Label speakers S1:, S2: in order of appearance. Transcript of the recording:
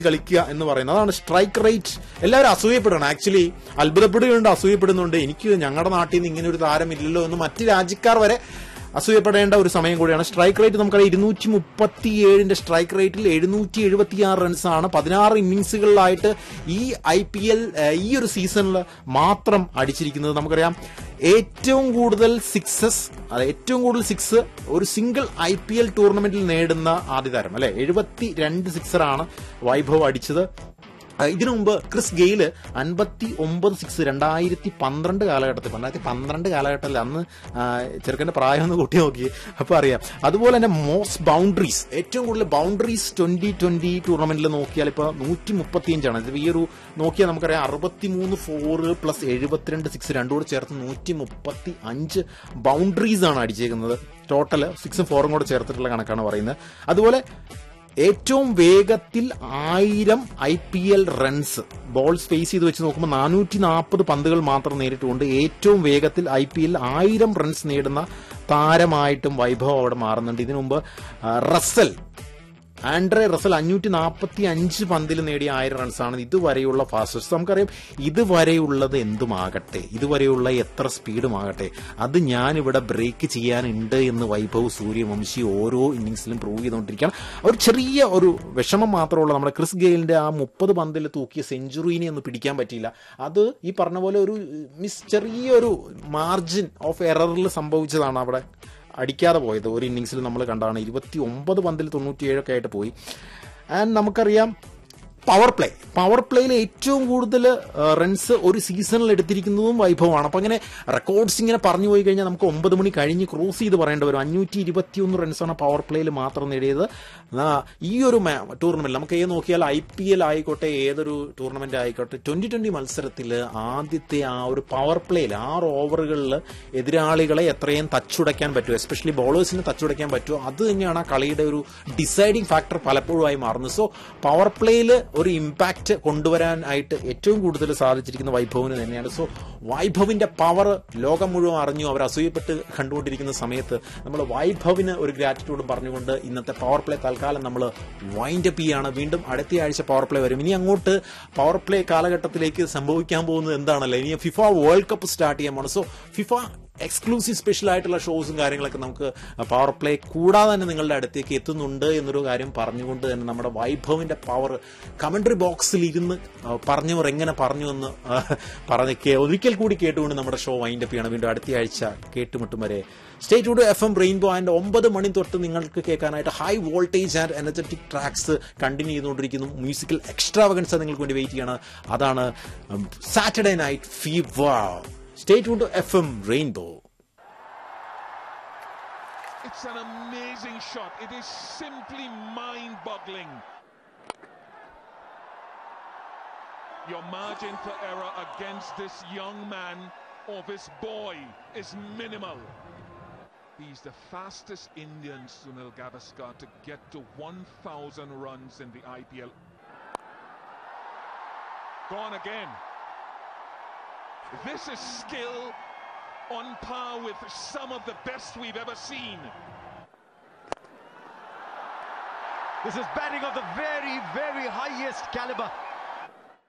S1: കളിക്കുക എന്ന് പറയുന്നത് അതാണ് സ്ട്രൈക്ക് റേറ്റ് എല്ലാവരും അസൂയപ്പെടണം ആക്ച്വലി അത്ഭുതപ്പെടുകയുണ്ട് അസൂയപ്പെടുന്നുണ്ട് എനിക്ക് ഞങ്ങളുടെ നാട്ടിൽ നിന്ന് ഇങ്ങനെ ഒരു താരമില്ലല്ലോ എന്ന് മറ്റ് രാജ്യക്കാർ വരെ അസൂയപ്പെടേണ്ട ഒരു സമയം കൂടിയാണ് സ്ട്രൈക്ക് റേറ്റ് നമുക്കറിയാം ഇരുന്നൂറ്റി മുപ്പത്തി ഏഴിന്റെ സ്ട്രൈക്ക് റേറ്റിൽ എഴുന്നൂറ്റി എഴുപത്തി ആറ് റൺസാണ് പതിനാറ് ഇന്നിങ്സുകളിലായിട്ട് ഈ ഐ പി എൽ ഈ ഒരു സീസണിൽ മാത്രം അടിച്ചിരിക്കുന്നത് നമുക്കറിയാം ഏറ്റവും കൂടുതൽ സിക്സസ് അതെ ഏറ്റവും കൂടുതൽ സിക്സ് ഒരു സിംഗിൾ ഐ പി എൽ ടൂർണമെന്റിൽ നേടുന്ന ആദ്യ താരം അല്ലെ എഴുപത്തി രണ്ട് സിക്സറാണ് വൈഭവ് അടിച്ചത് ആ, ഇതിനു മുമ്പ് ക്രിസ് ഗെയില് അൻപത്തി ഒമ്പത് സിക്സ് രണ്ടായിരത്തി പന്ത്രണ്ട് കാലഘട്ടത്തിൽ രണ്ടായിരത്തി പന്ത്രണ്ട് കാലഘട്ടത്തിൽ അന്ന് ആ, ചെറുക്കന്റെ പ്രായം ഒന്ന് കൂട്ടി നോക്കി അപ്പൊ അറിയാം അതുപോലെ തന്നെ മോസ്റ്റ് ബൗണ്ടറീസ് ഏറ്റവും കൂടുതൽ ബൗണ്ടറീസ് ട്വന്റി ട്വന്റി ടൂർണമെന്റിൽ നോക്കിയാൽ ഇപ്പൊ നൂറ്റി മുപ്പത്തിയഞ്ചാണ് ഇത് ഈ ഒരു നോക്കിയാൽ നമുക്കറിയാം അറുപത്തിമൂന്ന് ഫോറ് പ്ലസ് എഴുപത്തിരണ്ട് സിക്സ് രണ്ടും കൂടെ ചേർത്ത് നൂറ്റി മുപ്പത്തി അഞ്ച് ബൗണ്ടറീസ് ആണ് അടിച്ചേക്കുന്നത് ടോട്ടൽ സിക്സും ഫോറും കൂടെ ചേർത്തിട്ടുള്ള കണക്കാണ് പറയുന്നത് അതുപോലെ ഏറ്റവും വേഗത്തിൽ ആയിരം I P L runs ball face ചെയ്ത് വെച്ച് നോക്കുമ്പോൾ നാനൂറ്റി നാൽപ്പത് പന്തുകൾ മാത്രം നേരിട്ടുകൊണ്ട് ഏറ്റവും വേഗത്തിൽ ഐ പി എൽ ആയിരം റൺസ് നേടുന്ന താരമായിട്ടും വൈഭവം അവിടെ മാറുന്നുണ്ട് ഇതിനു മുമ്പ് ആ, റസൽ ആൻഡ്രെ റസൽ അഞ്ഞൂറ്റി നാൽപ്പത്തി അഞ്ച് പന്തിൽ നേടിയ ആയിരം റൺസാണ് ഇതുവരെയുള്ള ഫാസ്റ്റസ്റ്റ് നമുക്കറിയാം ഇതുവരെയുള്ളത് എന്തുമാകട്ടെ ഇതുവരെയുള്ള എത്ര സ്പീഡുമാകട്ടെ അത് ഞാനിവിടെ ബ്രേക്ക് ചെയ്യാനുണ്ട് എന്ന് വൈഭവ് സൂര്യവംശി ഓരോ ഇന്നിങ്സിലും പ്രൂവ് ചെയ്തുകൊണ്ടിരിക്കുകയാണ് ഒരു ചെറിയ ഒരു വിഷമം മാത്രമുള്ള നമ്മുടെ ക്രിസ് ഗെയിലിന്റെ ആ മുപ്പത് പന്തിൽ തൂക്കിയ സെഞ്ചുറീനെ ഒന്ന് പിടിക്കാൻ പറ്റിയില്ല അത് ഈ പറഞ്ഞ പോലെ ഒരു മിസ് ചെറിയൊരു മാർജിൻ ഓഫ് എററിൽ സംഭവിച്ചതാണ് അവിടെ അടിക്കാതെ പോയത് ഒരു ഇന്നിങ്സിൽ നമ്മൾ കണ്ടാണ് ഇരുപത്തി ഒമ്പത് പന്തിൽ തൊണ്ണൂറ്റിയേഴൊക്കെ ആയിട്ട് പോയി ആൻഡ് നമുക്കറിയാം പവർ പ്ലേ പവർ പ്ലേയിൽ ഏറ്റവും കൂടുതൽ റൺസ് ഒരു സീസണിൽ എടുത്തിരിക്കുന്നതും വൈഭവമാണ് അപ്പം അങ്ങനെ റെക്കോർഡ്സ് ഇങ്ങനെ പറഞ്ഞു പോയി കഴിഞ്ഞാൽ നമുക്ക് ഒമ്പത് മണി കഴിഞ്ഞ് ക്രോസ് ചെയ്ത് പറയേണ്ടി വരും അഞ്ഞൂറ്റി ഇരുപത്തിയൊന്ന് റൺസാണ് പവർ പ്ലേയിൽ മാത്രം നേടിയത് ആ, ഈ ഒരു ടൂർണമെന്റ് നമുക്ക് ഏത് നോക്കിയാൽ ഐ പി എൽ ആയിക്കോട്ടെ ഏതൊരു ടൂർണമെന്റ് ആയിക്കോട്ടെ ട്വന്റി ട്വന്റി മത്സരത്തിൽ ആദ്യത്തെ ആ ഒരു പവർ പ്ലേയിൽ ആറ് ഓവറുകളിൽ എതിരാളികളെ എത്രയും തച്ചുടയ്ക്കാൻ പറ്റുമോ എസ്പെഷ്യലി ബോളേഴ്സിന് തച്ചുടയ്ക്കാൻ പറ്റുമോ അത് തന്നെയാണ് ആ കളിയുടെ ഒരു ഡിസൈഡിങ് ഫാക്ടർ പലപ്പോഴും ആയി മാറുന്നത് സോ പവർ പ്ലേയിൽ ഒരു ഇമ്പാക്റ്റ് കൊണ്ടുവരാനായിട്ട് ഏറ്റവും കൂടുതൽ സാധിച്ചിരിക്കുന്ന വൈഭവിന് തന്നെയാണ് സോ വൈഭവിന്റെ പവർ ലോകം മുഴുവൻ അറിഞ്ഞു അവർ അസൂയപ്പെട്ട് കണ്ടുകൊണ്ടിരിക്കുന്ന സമയത്ത് നമ്മൾ വൈഭവിന് ഒരു ഗ്രാറ്റിറ്റ്യൂഡ് പറഞ്ഞുകൊണ്ട് ഇന്നത്തെ പവർ പ്ലേ തൽക്കാലം നമ്മൾ വൈൻഡ് അപ്പ് ചെയ്യാണ് വീണ്ടും അടുത്ത ആഴ്ച പവർ പ്ലേ വരും ഇനി അങ്ങോട്ട് പവർ പ്ലേ കാലഘട്ടത്തിലേക്ക് സംഭവിക്കാൻ പോകുന്നത് എന്താണല്ലോ ഇനി ഫിഫ വേൾഡ് കപ്പ് സ്റ്റാർട്ട് ചെയ്യാൻ പോകണം സോ ഫിഫ എക്സ്ക്ലൂസീവ് സ്പെഷ്യൽ ആയിട്ടുള്ള ഷോസും കാര്യങ്ങളൊക്കെ നമുക്ക് പവർ പ്ലേ കൂടാതെ തന്നെ നിങ്ങളുടെ അടുത്തേക്ക് എത്തുന്നുണ്ട് എന്നൊരു കാര്യം പറഞ്ഞുകൊണ്ട് തന്നെ നമ്മുടെ വൈഭവിന്റെ പവർ കമന്ററി ബോക്സിൽ ഇരുന്ന് ആ, പറഞ്ഞവർ എങ്ങനെ പറഞ്ഞു എന്ന് ആ, പറഞ്ഞ് കേ- ഒരിക്കൽ കൂടി കേട്ടുകൊണ്ട് നമ്മുടെ ഷോ വൈൻഡ് അപ്പ് ചെയ്യണം വീണ്ടും അടുത്ത ആഴ്ച കേട്ടുമുട്ടും വരെ state to F M rainbow and ഒമ്പത് മണി തൊട്ട് നിങ്ങൾക്ക് കേൾക്കാനായിട്ട് high voltage and energetic tracks continue ചെയ്തുകൊണ്ടിരിക്കുന്നു മ്യൂസിക്കൽ എക്സ്ട്രാവകൻസ് നിങ്ങൾക്ക് വേണ്ടി വെയിറ്റ് ചെയ്യണം അതാണ് Saturday night fever Stay tuned to FM Rainbow.
S2: It's an amazing shot. It is simply mind-boggling. Your margin for error against this young man or this boy is minimal. He's the fastest Indian, Sunil Gavaskar, to get to 1,000 runs in the IPL. Gone again. This is skill on par with some of the best we've ever seen.
S3: This is batting of the very, very highest caliber.